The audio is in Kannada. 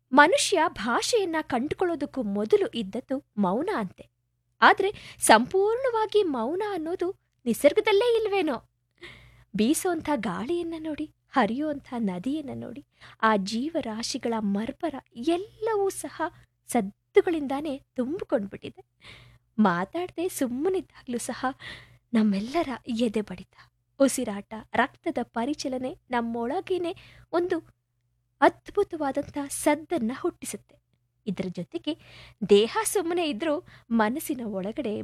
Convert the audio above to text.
ಮನುಷ್ಯ ಭಾಷೆಯನ್ನ ಕಂಡುಕೊಳ್ಳೋದಕ್ಕೂ ಮೊದಲು ಇದ್ದದ್ದು ಮೌನ ಅಂತೆ ಆದ್ರೆ ಸಂಪೂರ್ಣವಾಗಿ ಮೌನ ಅನ್ನೋದು ನಿಸರ್ಗದಲ್ಲೇ ಇಲ್ವೇನೋ ಬೀಸೋಂಥ ಗಾಳಿಯನ್ನ ನೋಡಿ ಹರಿಯುವಂಥ ನದಿಯನ್ನ ನೋಡಿ ಆ ಜೀವರಾಶಿಗಳ ಮರ್ಬರ ಎಲ್ಲವೂ ಸಹ ಸದ್ದುಗಳಿಂದಾನೇ ತುಂಬಿಕೊಂಡ್ಬಿಟ್ಟಿದೆ ಮಾತಾಡದೆ ಸುಮ್ಮನಿದ್ದಾಗಲೂ ಸಹ ನಮ್ಮೆಲ್ಲರ ಎದೆ ಬಡಿತ ಉಸಿರಾಟ ರಕ್ತದ ಪರಿಚಲನೆ ನಮ್ಮೊಳಗೇನೆ ಒಂದು ಅದ್ಭುತವಾದಂಥ ಸದ್ದನ್ನ ಹುಟ್ಟಿಸುತ್ತೆ ಇದರ ಜೊತೆಗೆ ದೇಹ ಸುಮ್ಮನೆ ಇದ್ರೂ ಮನಸ್ಸಿನ ಒಳಗಡೆ